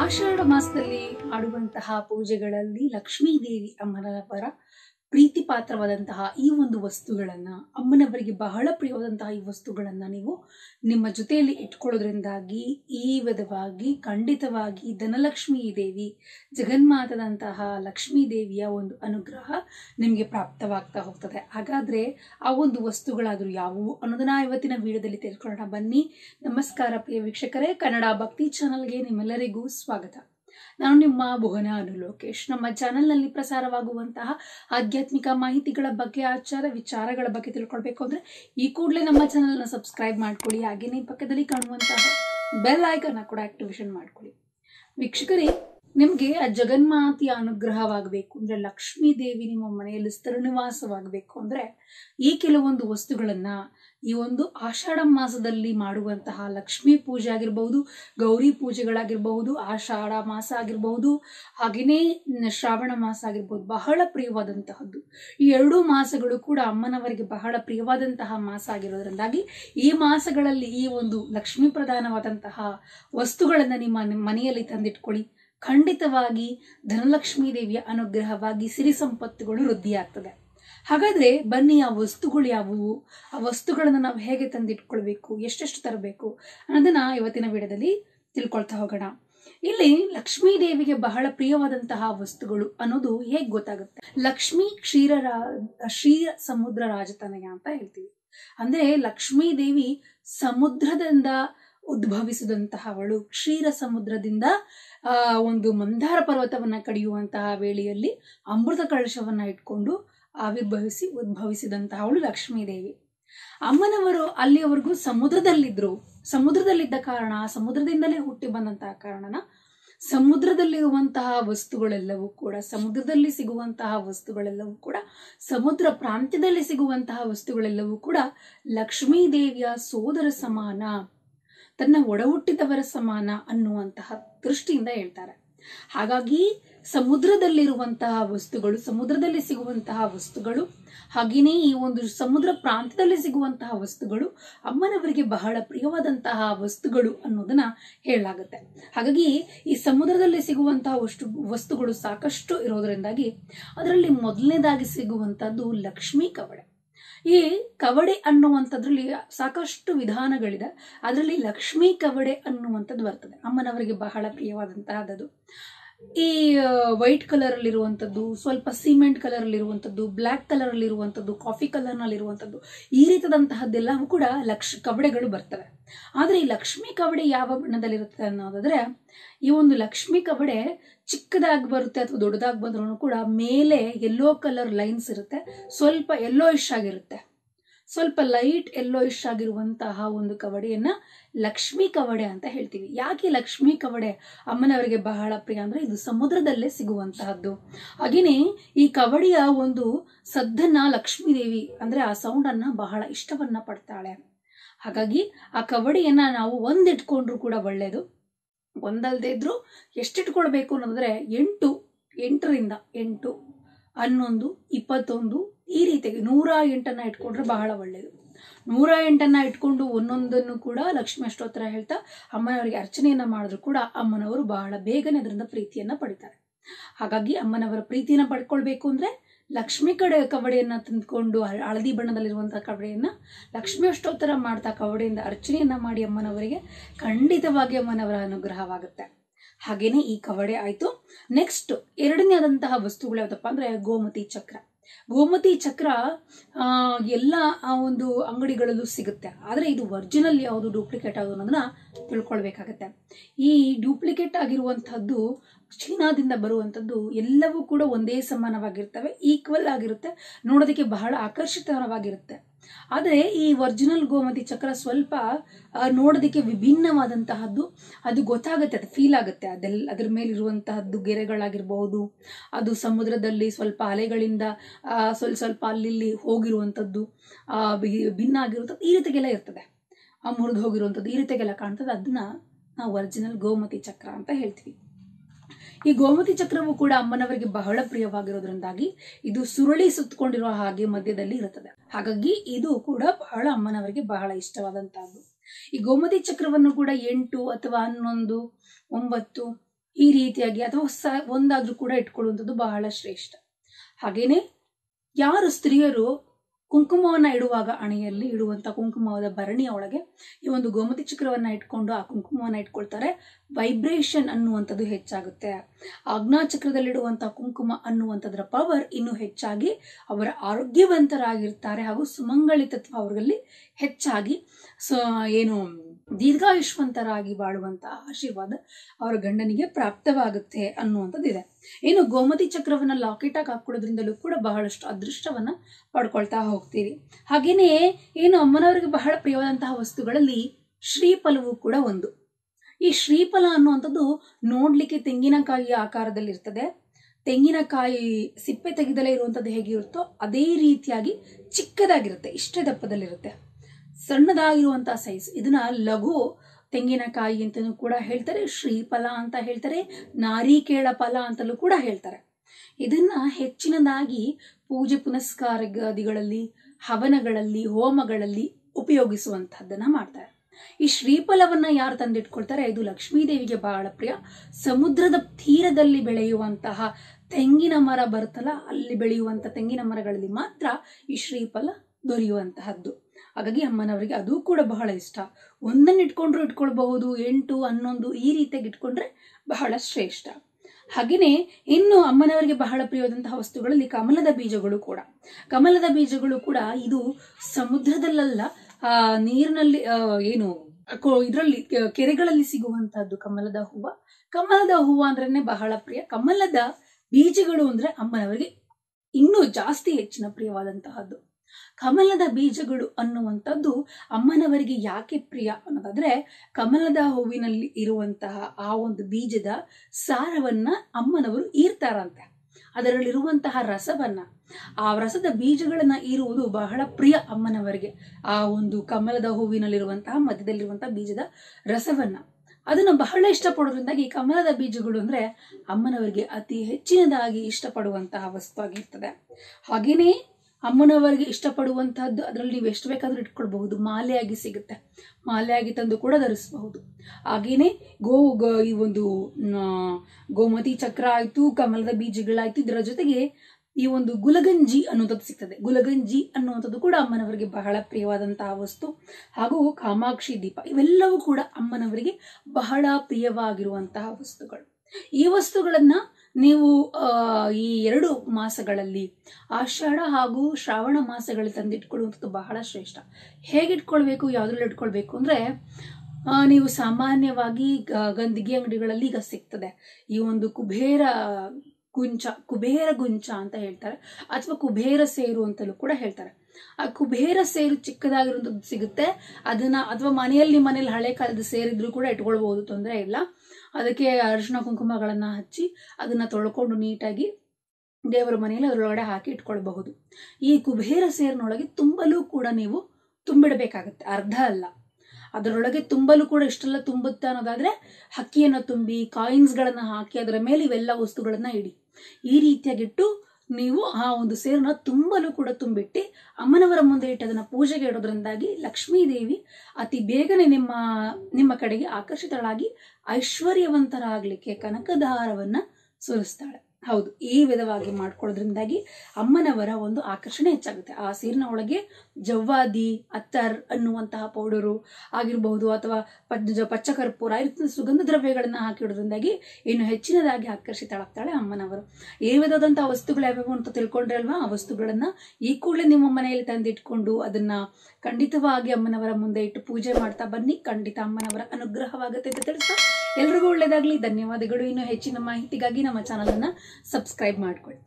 ಆಷಾಢ ಮಾಸದಲ್ಲಿ ಮಾಡುವಂತಹ ಪೂಜೆಗಳಲ್ಲಿ ಲಕ್ಷ್ಮೀ ದೇವಿ ಅಮ್ಮನವರ ಪ್ರೀತಿ ಪಾತ್ರವಾದಂತಹ ಈ ಒಂದು ವಸ್ತುಗಳನ್ನ ಅಮ್ಮನವರಿಗೆ ಬಹಳ ಪ್ರಿಯವಾದಂತಹ ಈ ವಸ್ತುಗಳನ್ನ ನೀವು ನಿಮ್ಮ ಜೊತೆಯಲ್ಲಿ ಇಟ್ಕೊಳ್ಳೋದ್ರಿಂದಾಗಿ ಈ ವಿಧವಾಗಿ ಖಂಡಿತವಾಗಿ ಧನಲಕ್ಷ್ಮೀ ದೇವಿ ಜಗನ್ಮಾತದಂತಹ ಲಕ್ಷ್ಮೀ ದೇವಿಯ ಒಂದು ಅನುಗ್ರಹ ನಿಮಗೆ ಪ್ರಾಪ್ತವಾಗ್ತಾ ಹೋಗ್ತದೆ ಹಾಗಾದ್ರೆ ಆ ಒಂದು ವಸ್ತುಗಳಾದರೂ ಯಾವುವು ಅನ್ನೋದನ್ನ ಇವತ್ತಿನ ವಿಡಿಯೋದಲ್ಲಿ ತಿಳ್ಕೊಳ್ಳೋಣ ಬನ್ನಿ ನಮಸ್ಕಾರ ಪ್ರಿಯ ವೀಕ್ಷಕರೇ ಕನ್ನಡ ಭಕ್ತಿ ಚಾನಲ್ಗೆ ನಿಮ್ಮೆಲ್ಲರಿಗೂ ಸ್ವಾಗತ ನಾನು ನಿಮ್ಮ ಭುವನ ಅನು ಲೋಕೇಶ್ ನಮ್ಮ ಚಾನೆಲ್ನಲ್ಲಿ ಪ್ರಸಾರವಾಗುವಂತಹ ಆಧ್ಯಾತ್ಮಿಕ ಮಾಹಿತಿಗಳ ಬಗ್ಗೆ ಆಚಾರ ವಿಚಾರಗಳ ಬಗ್ಗೆ ತಿಳ್ಕೊಳ್ಬೇಕು ಅಂದ್ರೆ ಈ ಕೂಡಲೇ ನಮ್ಮ ಚಾನೆಲ್ನ ಸಬ್ಸ್ಕ್ರೈಬ್ ಮಾಡ್ಕೊಳ್ಳಿ ಹಾಗೇನೇ ಪಕ್ಕದಲ್ಲಿ ಕಾಣುವಂತಹ ಬೆಲ್ ಐಕನ್ನ ಕೂಡ ಆಕ್ಟಿವೇಶನ್ ಮಾಡ್ಕೊಳ್ಳಿ ವೀಕ್ಷಕರೇ ನಿಮಗೆ ಆ ಜಗನ್ಮಾತೆಯ ಅನುಗ್ರಹವಾಗಬೇಕು ಅಂದ್ರೆ ಲಕ್ಷ್ಮೀ ದೇವಿ ನಿಮ್ಮ ಮನೆಯಲ್ಲಿ ಸ್ಥಿರನಿವಾಸವಾಗಬೇಕು ಅಂದ್ರೆ ಈ ಕೆಲವೊಂದು ವಸ್ತುಗಳನ್ನ ಈ ಒಂದು ಆಷಾಢ ಮಾಸದಲ್ಲಿ ಮಾಡುವಂತಹ ಲಕ್ಷ್ಮೀ ಪೂಜೆ ಆಗಿರಬಹುದು ಗೌರಿ ಪೂಜೆಗಳಾಗಿರಬಹುದು ಆಷಾಢ ಮಾಸ ಆಗಿರಬಹುದು ಹಾಗೆಯೇ ಶ್ರಾವಣ ಮಾಸ ಆಗಿರ್ಬೋದು ಬಹಳ ಪ್ರಿಯವಾದಂತಹದ್ದು ಈ ಎರಡೂ ಮಾಸಗಳು ಕೂಡ ಅಮ್ಮನವರಿಗೆ ಬಹಳ ಪ್ರಿಯವಾದಂತಹ ಮಾಸ ಆಗಿರೋದ್ರಿಂದಾಗಿ ಈ ಮಾಸಗಳಲ್ಲಿ ಈ ಒಂದು ಲಕ್ಷ್ಮೀ ಪ್ರಧಾನವಾದಂತಹ ವಸ್ತುಗಳನ್ನ ನಿಮ್ಮ ನಿಮ್ಮ ಮನೆಯಲ್ಲಿ ತಂದಿಟ್ಕೊಳ್ಳಿ ಖಂಡಿತವಾಗಿ ಧನಲಕ್ಷ್ಮೀ ದೇವಿಯ ಅನುಗ್ರಹವಾಗಿ ಸಿರಿ ಸಂಪತ್ತುಗಳು ವೃದ್ಧಿಯಾಗ್ತದೆ ಹಾಗಾದ್ರೆ ಬನ್ನಿ ಆ ವಸ್ತುಗಳು ಯಾವುವು ಆ ವಸ್ತುಗಳನ್ನ ನಾವು ಹೇಗೆ ತಂದಿಟ್ಕೊಳ್ಬೇಕು ಎಷ್ಟೆಷ್ಟು ತರಬೇಕು ಅನ್ನೋದನ್ನ ಇವತ್ತಿನ ವಿಡಿಯೋದಲ್ಲಿ ತಿಳ್ಕೊಳ್ತಾ ಹೋಗೋಣ ಇಲ್ಲಿ ಲಕ್ಷ್ಮೀ ದೇವಿಗೆ ಬಹಳ ಪ್ರಿಯವಾದಂತಹ ವಸ್ತುಗಳು ಅನ್ನೋದು ಹೇಗ್ ಗೊತ್ತಾಗುತ್ತೆ ಲಕ್ಷ್ಮೀ ಕ್ಷೀರ ಕ್ಷೀರ ಸಮುದ್ರ ರಾಜತನಯ ಅಂತ ಹೇಳ್ತೀವಿ ಅಂದ್ರೆ ಲಕ್ಷ್ಮೀ ದೇವಿ ಸಮುದ್ರದಿಂದ ಉದ್ಭವಿಸಿದಂತಹವಳು ಕ್ಷೀರ ಸಮುದ್ರದಿಂದ ಆ ಒಂದು ಮಂದಾರ ಪರ್ವತವನ್ನ ಕಡಿಯುವಂತಹ ವೇಳೆಯಲ್ಲಿ ಅಮೃತ ಕಳಶವನ್ನ ಇಟ್ಕೊಂಡು ಆವಿರ್ಭವಿಸಿ ಉದ್ಭವಿಸಿದಂತಹವಳು ಲಕ್ಷ್ಮೀ ದೇವಿ ಅಮ್ಮನವರು ಅಲ್ಲಿಯವರೆಗೂ ಸಮುದ್ರದಲ್ಲಿದ್ರು ಸಮುದ್ರದಲ್ಲಿದ್ದ ಕಾರಣ ಸಮುದ್ರದಿಂದಲೇ ಹುಟ್ಟಿ ಬಂದಂತಹ ಕಾರಣನ ಸಮುದ್ರದಲ್ಲಿರುವಂತಹ ವಸ್ತುಗಳೆಲ್ಲವೂ ಕೂಡ ಸಮುದ್ರದಲ್ಲಿ ಸಿಗುವಂತಹ ವಸ್ತುಗಳೆಲ್ಲವೂ ಕೂಡ ಸಮುದ್ರ ಪ್ರಾಂತ್ಯದಲ್ಲಿ ಸಿಗುವಂತಹ ವಸ್ತುಗಳೆಲ್ಲವೂ ಕೂಡ ಲಕ್ಷ್ಮೀ ದೇವಿಯ ಸೋದರ ಸಮಾನ ತನ್ನ ಒಡ ಹುಟ್ಟಿದವರ ಸಮಾನ ಅನ್ನುವಂತಹ ದೃಷ್ಟಿಯಿಂದ ಹೇಳ್ತಾರೆ ಹಾಗಾಗಿ ಸಮುದ್ರದಲ್ಲಿರುವಂತಹ ವಸ್ತುಗಳು ಸಮುದ್ರದಲ್ಲಿ ಸಿಗುವಂತಹ ವಸ್ತುಗಳು ಹಾಗೆಯೇ ಈ ಒಂದು ಸಮುದ್ರ ಪ್ರಾಂತ್ಯದಲ್ಲಿ ಸಿಗುವಂತಹ ವಸ್ತುಗಳು ಅಮ್ಮನವರಿಗೆ ಬಹಳ ಪ್ರಿಯವಾದಂತಹ ವಸ್ತುಗಳು ಅನ್ನೋದನ್ನ ಹೇಳಲಾಗುತ್ತೆ ಹಾಗಾಗಿ ಈ ಸಮುದ್ರದಲ್ಲಿ ಸಿಗುವಂತಹ ವಸ್ತು ವಸ್ತುಗಳು ಸಾಕಷ್ಟು ಇರೋದ್ರಿಂದಾಗಿ ಅದರಲ್ಲಿ ಮೊದಲನೇದಾಗಿ ಸಿಗುವಂತಹದ್ದು ಲಕ್ಷ್ಮೀ ಕವಡೆ ಈ ಕವಡೆ ಅನ್ನುವಂಥದ್ರಲ್ಲಿ ಸಾಕಷ್ಟು ವಿಧಾನಗಳಿದೆ ಅದರಲ್ಲಿ ಲಕ್ಷ್ಮೀ ಕವಡೆ ಅನ್ನುವಂಥದ್ದು ಬರ್ತದೆ ಅಮ್ಮನವರಿಗೆ ಬಹಳ ಪ್ರಿಯವಾದಂತಹದ್ದು ಈ ವೈಟ್ ಕಲರ್ ಅಲ್ಲಿ ಇರುವಂತದ್ದು ಸ್ವಲ್ಪ ಸಿಮೆಂಟ್ ಕಲರ್ ಅಲ್ಲಿ ಇರುವಂತದ್ದು ಬ್ಲಾಕ್ ಕಲರ್ ಅಲ್ಲಿ ಇರುವಂತದ್ದು ಕಾಫಿ ಕಲರ್ ನಲ್ಲಿ ಇರುವಂತದ್ದು ಈ ರೀತಿಯಾದಂತಹದ್ದೆಲ್ಲವೂ ಕೂಡ ಲಕ್ಷ ಕವಡೆಗಳು ಬರ್ತವೆ ಆದ್ರೆ ಈ ಲಕ್ಷ್ಮಿ ಕವಡೆ ಯಾವ ಬಣ್ಣದಲ್ಲಿರುತ್ತೆ ಅನ್ನೋದಾದ್ರೆ ಈ ಒಂದು ಲಕ್ಷ್ಮಿ ಕವಡೆ ಚಿಕ್ಕದಾಗಿ ಬರುತ್ತೆ ಅಥವಾ ದೊಡ್ಡದಾಗಿ ಬಂದ್ರೂ ಕೂಡ ಮೇಲೆ ಯೆಲ್ಲೋ ಕಲರ್ ಲೈನ್ಸ್ ಇರುತ್ತೆ ಸ್ವಲ್ಪ ಯೆಲ್ಲೋ ಇಶ್ ಆಗಿರುತ್ತೆ ಸ್ವಲ್ಪ ಲೈಟ್ ಎಲ್ಲೋ ಇಶ್ ಆಗಿರುವಂತಹ ಒಂದು ಕವಡೆಯನ್ನ ಲಕ್ಷ್ಮೀ ಕವಡೆ ಅಂತ ಹೇಳ್ತೀವಿ ಯಾಕೆ ಲಕ್ಷ್ಮೀ ಕವಡೆ ಅಮ್ಮನವರಿಗೆ ಬಹಳ ಪ್ರಿಯ ಅಂದ್ರೆ ಇದು ಸಮುದ್ರದಲ್ಲೇ ಸಿಗುವಂತಹದ್ದು ಹಾಗೇನೆ ಈ ಕವಡೆಯ ಒಂದು ಸದ್ದನ್ನ ಲಕ್ಷ್ಮೀ ದೇವಿ ಅಂದ್ರೆ ಆ ಸೌಂಡ್ ಅನ್ನ ಬಹಳ ಇಷ್ಟವನ್ನ ಪಡ್ತಾಳೆ ಹಾಗಾಗಿ ಆ ಕವಡೆಯನ್ನ ನಾವು ಒಂದಿಟ್ಕೊಂಡ್ರು ಕೂಡ ಒಳ್ಳೇದು ಒಂದಲ್ದೇ ಇದ್ರು ಎಷ್ಟಿಟ್ಕೊಳ್ಬೇಕು ಅನ್ನೋದ್ರೆ ಎಂಟು ಎಂಟರಿಂದ ಎಂಟು ಹನ್ನೊಂದು ಇಪ್ಪತ್ತೊಂದು ಈ ರೀತಿಯಾಗಿ ನೂರ ಎಂಟನ್ನ ಇಟ್ಕೊಂಡ್ರೆ ಬಹಳ ಒಳ್ಳೆಯದು ನೂರ ಎಂಟನ್ನ ಇಟ್ಕೊಂಡು ಒಂದೊಂದನ್ನು ಕೂಡ ಲಕ್ಷ್ಮಿ ಅಷ್ಟೋತ್ತರ ಹೇಳ್ತಾ ಅಮ್ಮನವರಿಗೆ ಅರ್ಚನೆಯನ್ನ ಮಾಡಿದ್ರು ಕೂಡ ಅಮ್ಮನವರು ಬಹಳ ಬೇಗನೆ ಅದರಿಂದ ಪ್ರೀತಿಯನ್ನ ಪಡಿತಾರೆ ಹಾಗಾಗಿ ಅಮ್ಮನವರ ಪ್ರೀತಿಯನ್ನ ಪಡ್ಕೊಳ್ಬೇಕು ಅಂದ್ರೆ ಲಕ್ಷ್ಮಿ ಕಡೆ ಕವಡೆಯನ್ನ ತಂದ್ಕೊಂಡು ಹಳದಿ ಬಣ್ಣದಲ್ಲಿರುವಂತಹ ಕವಡೆಯನ್ನ ಲಕ್ಷ್ಮಿ ಅಷ್ಟೋತ್ತರ ಮಾಡ್ತಾ ಕವಡೆಯಿಂದ ಅರ್ಚನೆಯನ್ನ ಮಾಡಿ ಅಮ್ಮನವರಿಗೆ ಖಂಡಿತವಾಗಿ ಅಮ್ಮನವರ ಅನುಗ್ರಹವಾಗುತ್ತೆ ಹಾಗೇನೆ ಈ ಕವಡೆ ಆಯ್ತು ನೆಕ್ಸ್ಟ್ ಎರಡನೇ ಆದಂತಹ ವಸ್ತುಗಳು ಯಾವ್ದಪ್ಪ ಅಂದ್ರೆ ಗೋಮತಿ ಚಕ್ರ ಗೋಮತಿ ಚಕ್ರ ಆ ಎಲ್ಲ ಆ ಒಂದು ಅಂಗಡಿಗಳಲ್ಲೂ ಸಿಗುತ್ತೆ ಆದ್ರೆ ಇದು ಒರಿಜಿನಲ್ ಯಾವುದು ಡೂಪ್ಲಿಕೇಟ್ ಯಾವುದು ಅನ್ನೋದನ್ನ ತಿಳ್ಕೊಳ್ಬೇಕಾಗತ್ತೆ ಈ ಡೂಪ್ಲಿಕೇಟ್ ಆಗಿರುವಂತಹದ್ದು ಚೀನಾದಿಂದ ಬರುವಂತದ್ದು ಎಲ್ಲವೂ ಕೂಡ ಒಂದೇ ಸಮಾನವಾಗಿರ್ತವೆ ಈಕ್ವಲ್ ಆಗಿರುತ್ತೆ ನೋಡೋದಕ್ಕೆ ಬಹಳ ಆಕರ್ಷಿತವಾಗಿರುತ್ತೆ ಆದರೆ ಈ ಒರಿಜಿನಲ್ ಗೋಮತಿ ಚಕ್ರ ಸ್ವಲ್ಪ ನೋಡೋದಕ್ಕೆ ವಿಭಿನ್ನವಾದಂತಹದ್ದು ಅದು ಗೊತ್ತಾಗುತ್ತೆ ಅದು ಫೀಲ್ ಆಗುತ್ತೆ ಅದೆಲ್ಲ ಅದ್ರ ಮೇಲಿರುವಂತಹದ್ದು ಗೆರೆಗಳಾಗಿರ್ಬಹುದು ಅದು ಸಮುದ್ರದಲ್ಲಿ ಸ್ವಲ್ಪ ಅಲೆಗಳಿಂದ ಸ್ವಲ್ಪ ಸ್ವಲ್ಪ ಅಲ್ಲಿ ಹೋಗಿರುವಂಥದ್ದು ಭಿನ್ನ ಆಗಿರುವಂಥದ್ದು ಈ ರೀತಿಗೆಲ್ಲ ಇರ್ತದೆ ಆ ಮುರಿದು ಹೋಗಿರುವಂಥದ್ದು ಈ ರೀತಿಗೆಲ್ಲ ಕಾಣ್ತದೆ ಅದನ್ನ ನಾವು ಒರಿಜಿನಲ್ ಗೋಮತಿ ಚಕ್ರ ಅಂತ ಹೇಳ್ತೀವಿ ಈ ಗೋಮತಿ ಚಕ್ರವು ಕೂಡ ಅಮ್ಮನವರಿಗೆ ಬಹಳ ಪ್ರಿಯವಾಗಿರೋದ್ರಿಂದಾಗಿ ಇದು ಸುರುಳಿ ಸುತ್ತಕೊಂಡಿರೋ ಹಾಗೆ ಮಧ್ಯದಲ್ಲಿ ಇರುತ್ತದೆ ಹಾಗಾಗಿ ಇದು ಕೂಡ ಬಹಳ ಅಮ್ಮನವರಿಗೆ ಬಹಳ ಇಷ್ಟವಾದಂತಹದ್ದು ಈ ಗೋಮತಿ ಚಕ್ರವನ್ನು ಕೂಡ ಎಂಟು ಅಥವಾ ಹನ್ನೊಂದು ಒಂಬತ್ತು ಈ ರೀತಿಯಾಗಿ ಅಥವಾ ಸ ಒಂದಾದ್ರೂ ಕೂಡ ಇಟ್ಕೊಳ್ಳುವಂಥದ್ದು ಬಹಳ ಶ್ರೇಷ್ಠ ಹಾಗೇನೆ ಯಾರು ಸ್ತ್ರೀಯರು ಕುಂಕುಮವನ್ನ ಇಡುವಾಗ ಅಣೆಯಲ್ಲಿ ಇಡುವಂತ ಕುಂಕುಮದ ಭರಣಿಯ ಒಳಗೆ ಈ ಒಂದು ಗೋಮತಿ ಚಕ್ರವನ್ನ ಇಟ್ಕೊಂಡು ಆ ಕುಂಕುಮವನ್ನ ಇಟ್ಕೊಳ್ತಾರೆ ವೈಬ್ರೇಷನ್ ಅನ್ನುವಂಥದ್ದು ಹೆಚ್ಚಾಗುತ್ತೆ ಆಜ್ಞಾ ಚಕ್ರದಲ್ಲಿಡುವಂತಹ ಕುಂಕುಮ ಅನ್ನುವಂಥದ್ರ ಪವರ್ ಇನ್ನು ಹೆಚ್ಚಾಗಿ ಅವರ ಆರೋಗ್ಯವಂತರಾಗಿರ್ತಾರೆ ಹಾಗೂ ಸುಮಂಗಳಿತತ್ವ ಅವರಲ್ಲಿ ಹೆಚ್ಚಾಗಿ ಸ ಏನು ದೀರ್ಘಾಯುಷ್ವಂತರಾಗಿ ಬಾಳುವಂತಹ ಆಶೀರ್ವಾದ ಅವರ ಗಂಡನಿಗೆ ಪ್ರಾಪ್ತವಾಗುತ್ತೆ ಅನ್ನುವಂಥದ್ದಿದೆ ಏನು ಗೋಮತಿ ಚಕ್ರವನ್ನ ಲಾಕೆಟ್ ಆಗಿ ಹಾಕೊಳ್ಳೋದ್ರಿಂದಲೂ ಕೂಡ ಬಹಳಷ್ಟು ಅದೃಷ್ಟವನ್ನ ಪಡ್ಕೊಳ್ತಾ ಹೋಗ್ತೀರಿ ಹಾಗೇನೆ ಏನು ಅಮ್ಮನವರಿಗೆ ಬಹಳ ಪ್ರಿಯವಾದಂತಹ ವಸ್ತುಗಳಲ್ಲಿ ಶ್ರೀಫಲವು ಕೂಡ ಒಂದು ಈ ಶ್ರೀಫಲ ಅನ್ನುವಂಥದ್ದು ನೋಡ್ಲಿಕ್ಕೆ ತೆಂಗಿನಕಾಯಿಯ ಆಕಾರದಲ್ಲಿ ಇರ್ತದೆ ತೆಂಗಿನಕಾಯಿ ಸಿಪ್ಪೆ ತೆಗೆದಲೇ ಇರುವಂಥದ್ದು ಹೇಗಿರುತ್ತೋ ಅದೇ ರೀತಿಯಾಗಿ ಚಿಕ್ಕದಾಗಿರುತ್ತೆ ಇಷ್ಟೇ ದಪ್ಪದಲ್ಲಿರುತ್ತೆ ಸಣ್ಣದಾಗಿರುವಂತಹ ಸೈಜ್ ಇದನ್ನ ಲಘು ತೆಂಗಿನಕಾಯಿ ಅಂತಲೂ ಕೂಡ ಹೇಳ್ತಾರೆ ಶ್ರೀಫಲ ಅಂತ ಹೇಳ್ತಾರೆ ನಾರಿಕೇಳ ಫಲ ಅಂತಲೂ ಕೂಡ ಹೇಳ್ತಾರೆ ಇದನ್ನ ಹೆಚ್ಚಿನದಾಗಿ ಪೂಜೆ ಪುನಸ್ಕಾರಾದಿಗಳಲ್ಲಿ ಹವನಗಳಲ್ಲಿ ಹೋಮಗಳಲ್ಲಿ ಉಪಯೋಗಿಸುವಂತಹದ್ದನ್ನ ಮಾಡ್ತಾರೆ ಈ ಶ್ರೀಫಲವನ್ನ ಯಾರು ತಂದಿಟ್ಕೊಳ್ತಾರೆ ಇದು ಲಕ್ಷ್ಮೀ ದೇವಿಗೆ ಬಹಳ ಪ್ರಿಯ ಸಮುದ್ರದ ತೀರದಲ್ಲಿ ಬೆಳೆಯುವಂತಹ ತೆಂಗಿನ ಮರ ಬರುತ್ತಲ್ಲ ಅಲ್ಲಿ ಬೆಳೆಯುವಂತ ತೆಂಗಿನ ಮರಗಳಲ್ಲಿ ಮಾತ್ರ ಈ ಶ್ರೀಫಲ ದೊರೆಯುವಂತಹದ್ದು ಹಾಗಾಗಿ ಅಮ್ಮನವರಿಗೆ ಅದು ಕೂಡ ಬಹಳ ಇಷ್ಟ ಒಂದನ್ನು ಇಟ್ಕೊಂಡ್ರು ಇಟ್ಕೊಳ್ಬಹುದು ಎಂಟು ಹನ್ನೊಂದು ಈ ರೀತಿಯಾಗಿ ಇಟ್ಕೊಂಡ್ರೆ ಬಹಳ ಶ್ರೇಷ್ಠ ಹಾಗೆಯೇ ಇನ್ನು ಅಮ್ಮನವರಿಗೆ ಬಹಳ ಪ್ರಿಯವಾದಂತಹ ವಸ್ತುಗಳಲ್ಲಿ ಕಮಲದ ಬೀಜಗಳು ಕೂಡ ಕಮಲದ ಬೀಜಗಳು ಕೂಡ ಇದು ಸಮುದ್ರದಲ್ಲ ಆ ನೀರಿನಲ್ಲಿ ಆ, ಏನು ಇದರಲ್ಲಿ ಕೆರೆಗಳಲ್ಲಿ ಸಿಗುವಂತಹದ್ದು ಕಮಲದ ಹೂವ ಕಮಲದ ಹೂವ ಅಂದ್ರೇನೆ ಬಹಳ ಪ್ರಿಯ ಕಮಲದ ಬೀಜಗಳು ಅಂದ್ರೆ ಅಮ್ಮನವರಿಗೆ ಇನ್ನೂ ಜಾಸ್ತಿ ಹೆಚ್ಚಿನ ಪ್ರಿಯವಾದಂತಹದ್ದು ಕಮಲದ ಬೀಜಗಳು ಅನ್ನುವಂಥದ್ದು ಅಮ್ಮನವರಿಗೆ ಯಾಕೆ ಪ್ರಿಯ ಅನ್ನೋದಾದ್ರೆ ಕಮಲದ ಹೂವಿನಲ್ಲಿ ಇರುವಂತಹ ಆ ಒಂದು ಬೀಜದ ಸಾರವನ್ನ ಅಮ್ಮನವರು ಈರ್ತಾರಂತೆ ಅದರಲ್ಲಿರುವಂತಹ ರಸವನ್ನ ಆ ರಸದ ಬೀಜಗಳನ್ನ ಈರುವುದು ಬಹಳ ಪ್ರಿಯ ಅಮ್ಮನವರಿಗೆ ಆ ಒಂದು ಕಮಲದ ಹೂವಿನಲ್ಲಿರುವಂತಹ ಮಧ್ಯದಲ್ಲಿರುವಂತಹ ಬೀಜದ ರಸವನ್ನ ಅದನ್ನ ಬಹಳ ಇಷ್ಟಪಡೋದ್ರಿಂದಾಗಿ ಕಮಲದ ಬೀಜಗಳು ಅಂದ್ರೆ ಅಮ್ಮನವರಿಗೆ ಅತಿ ಹೆಚ್ಚಿನದಾಗಿ ಇಷ್ಟಪಡುವಂತಹ ವಸ್ತು ಆಗಿರ್ತದೆ ಹಾಗೇನೇ ಅಮ್ಮನವರಿಗೆ ಇಷ್ಟಪಡುವಂತಹದ್ದು ಅದರಲ್ಲಿ ನೀವು ಎಷ್ಟು ಬೇಕಾದ್ರೂ ಇಟ್ಕೊಳ್ಬಹುದು ಮಾಲೆಯಾಗಿ ಸಿಗುತ್ತೆ ಮಾಲೆಯಾಗಿ ತಂದು ಕೂಡ ಧರಿಸಬಹುದು ಹಾಗೇನೆ ಗೋ ಗ- ಈ ಒಂದು ನ, ಗೋಮತಿ ಚಕ್ರ ಆಯ್ತು ಕಮಲದ ಬೀಜಗಳಾಯ್ತು ಇದರ ಜೊತೆಗೆ ಈ ಒಂದು ಗುಲಗಂಜಿ ಅನ್ನುವಂಥದ್ದು ಸಿಗ್ತದೆ ಗುಲಗಂಜಿ ಅನ್ನುವಂಥದ್ದು ಕೂಡ ಅಮ್ಮನವರಿಗೆ ಬಹಳ ಪ್ರಿಯವಾದಂತಹ ವಸ್ತು ಹಾಗೂ ಕಾಮಾಕ್ಷಿ ದೀಪ ಇವೆಲ್ಲವೂ ಕೂಡ ಅಮ್ಮನವರಿಗೆ ಬಹಳ ಪ್ರಿಯವಾಗಿರುವಂತಹ ವಸ್ತುಗಳು ಈ ವಸ್ತುಗಳನ್ನ ನೀವು ಆ, ಈ ಎರಡು ಮಾಸಗಳಲ್ಲಿ ಆಷಾಢ ಹಾಗೂ ಶ್ರಾವಣ ಮಾಸಗಳಲ್ಲಿ ತಂದಿಟ್ಕೊಳ್ಳುವಂಥದ್ದು ಬಹಳ ಶ್ರೇಷ್ಠ ಹೇಗೆ ಇಟ್ಕೊಳ್ಬೇಕು ಯಾವ್ದ್ರಲ್ಲಿ ಇಟ್ಕೊಳ್ಬೇಕು ಅಂದ್ರೆ ಆ, ನೀವು ಸಾಮಾನ್ಯವಾಗಿ ಗ- ಗಂದಿಗೆ ಅಂಗಡಿಗಳಲ್ಲಿ ಈಗ ಸಿಗ್ತದೆ ಈ ಒಂದು ಕುಬೇರ ಗುಂಚ ಕುಬೇರ ಗುಂಚ ಅಂತ ಹೇಳ್ತಾರೆ ಅಥವಾ ಕುಬೇರ ಸೇರು ಅಂತಲೂ ಕೂಡ ಹೇಳ್ತಾರೆ ಆ ಕುಬೇರ ಸೇರು ಚಿಕ್ಕದಾಗಿರುವಂಥದ್ದು ಸಿಗುತ್ತೆ ಅದನ್ನ ಅಥವಾ ಮನೆಯಲ್ಲಿ ಮನೇಲಿ ಹಳೆ ಕಾಲದ ಸೇರಿದ್ರು ಕೂಡ ಇಟ್ಕೊಳ್ಬಹುದು ತೊಂದರೆ ಇಲ್ಲ ಅದಕ್ಕೆ ಅರಿಶಿನ ಕುಂಕುಮಗಳನ್ನ ಹಚ್ಚಿ ಅದನ್ನ ತೊಳ್ಕೊಂಡು ನೀಟಾಗಿ ದೇವರ ಮನೆಯಲ್ಲಿ ಅದರೊಳಗಡೆ ಹಾಕಿ ಇಟ್ಕೊಳ್ಬಹುದು ಈ ಕುಬೇರ ಸೇರಿನೊಳಗೆ ತುಂಬಲು ಕೂಡ ನೀವು ತುಂಬಿಡಬೇಕಾಗತ್ತೆ ಅರ್ಧ ಅಲ್ಲ ಅದರೊಳಗೆ ತುಂಬಲು ಕೂಡ ಇಷ್ಟೆಲ್ಲ ತುಂಬುತ್ತೆ ಅನ್ನೋದಾದ್ರೆ ಹಕ್ಕಿಯನ್ನು ತುಂಬಿ ಕಾಯಿನ್ಸ್ಗಳನ್ನ ಹಾಕಿ ಅದರ ಮೇಲೆ ಇವೆಲ್ಲ ವಸ್ತುಗಳನ್ನ ಇಡಿ ಈ ರೀತಿಯಾಗಿಟ್ಟು ನೀವು ಆ ಒಂದು ಸೇರನ್ನ ತುಂಬಲು ಕೂಡ ತುಂಬಿಟ್ಟು ಅಮ್ಮನವರ ಮುಂದೆ ಇಟ್ಟು ಅದನ್ನ ಪೂಜೆಗೆ ಇಡೋದ್ರಿಂದಾಗಿ ಲಕ್ಷ್ಮೀ ದೇವಿ ಅತಿ ಬೇಗನೆ ನಿಮ್ಮ ನಿಮ್ಮ ಕಡೆಗೆ ಆಕರ್ಷಿತಳಾಗಿ ಐಶ್ವರ್ಯವಂತರಾಗ್ಲಿಕ್ಕೆ ಕನಕದಾರವನ್ನ ಸುರಿಸ್ತಾಳೆ ಹೌದು ಈ ವಿಧವಾಗಿ ಮಾಡ್ಕೊಳ್ಳೋದ್ರಿಂದಾಗಿ ಅಮ್ಮನವರ ಒಂದು ಆಕರ್ಷಣೆ ಹೆಚ್ಚಾಗುತ್ತೆ ಆ ಸೀರಿನ ಒಳಗೆ ಜವ್ವಾದಿ ಅತ್ತರ್ ಅನ್ನುವಂತಹ ಪೌಡರು ಆಗಿರಬಹುದು ಅಥವಾ ಪಚ್ಚ ಪಚ್ಚಕರ್ಪೂರ ಈ ರೀತಿಯ ಸುಗಂಧ ದ್ರವ್ಯಗಳನ್ನ ಹಾಕಿಡೋದ್ರಿಂದಾಗಿ ಇನ್ನು ಹೆಚ್ಚಿನದಾಗಿ ಆಕರ್ಷಿತಳಾಗ್ತಾಳೆ ಅಮ್ಮನವರು ಈ ವಿಧವಾದಂತಹ ವಸ್ತುಗಳು ಯಾವ್ಯಾವು ಅಂತ ತಿಳ್ಕೊಂಡ್ರೆ ಅಲ್ವಾ ಆ ವಸ್ತುಗಳನ್ನ ಈ ಕೂಡಲೇ ನಿಮ್ಮ ಮನೆಯಲ್ಲಿ ತಂದಿಟ್ಕೊಂಡು ಅದನ್ನ ಖಂಡಿತವಾಗಿ ಅಮ್ಮನವರ ಮುಂದೆ ಇಟ್ಟು ಪೂಜೆ ಮಾಡ್ತಾ ಬನ್ನಿ ಖಂಡಿತ ಅಮ್ಮನವರ ಅನುಗ್ರಹವಾಗುತ್ತೆ ಅಂತ ತಿಳಿಸ್ತಾ ಎಲ್ರಿಗೂ ಒಳ್ಳೇದಾಗ್ಲಿ ಧನ್ಯವಾದಗಳು ಇನ್ನು ಹೆಚ್ಚಿನ ಮಾಹಿತಿಗಾಗಿ ನಮ್ಮ ಚಾನಲ್ ಅನ್ನ ಸಬ್ಸ್ಕ್ರೈಬ್ ಮಾಡ್ಕೊಳ್ಳಿ